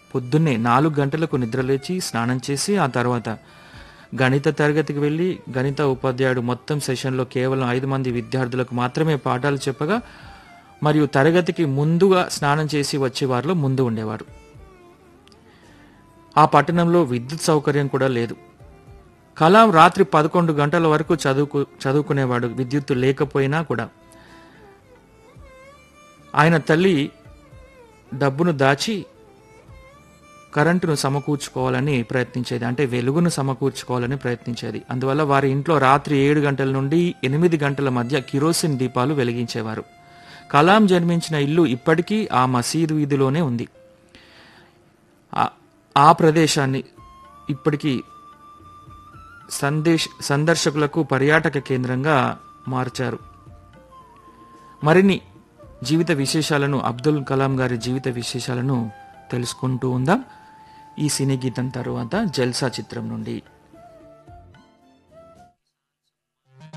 పొద్దున్నే నాలుగు గంటలకు నిద్రలేచి స్నానం చేసి ఆ తర్వాత గణిత తరగతికి వెళ్ళి గణిత ఉపాధ్యాయుడు మొత్తం సెషన్లో కేవలం ఐదు మంది విద్యార్థులకు మాత్రమే పాఠాలు చెప్పగా మరియు తరగతికి ముందుగా స్నానం చేసి వచ్చే వారిలో ముందు ఉండేవాడు ఆ పట్టణంలో విద్యుత్ సౌకర్యం కూడా లేదు కలాం రాత్రి పదకొండు గంటల వరకు చదువుకు చదువుకునేవాడు విద్యుత్తు లేకపోయినా కూడా ఆయన తల్లి డబ్బును దాచి కరెంటును సమకూర్చుకోవాలని ప్రయత్నించేది అంటే వెలుగును సమకూర్చుకోవాలని ప్రయత్నించేది అందువల్ల వారి ఇంట్లో రాత్రి ఏడు గంటల నుండి ఎనిమిది గంటల మధ్య కిరోసిన్ దీపాలు వెలిగించేవారు కలాం జన్మించిన ఇల్లు ఇప్పటికీ ఆ మసీదు వీధిలోనే ఉంది ఆ- ఆ ప్రదేశాన్ని ఇప్పటికీ సందేశ్ సందర్శకులకు పర్యాటక కేంద్రంగా మార్చారు మరిన్ని జీవిత విశేషాలను అబ్దుల్ కలాం గారి జీవిత విశేషాలను తెలుసుకుంటూ ఉందాం ఈ సినీ గీతం తరువాత జల్సా చిత్రం నుండి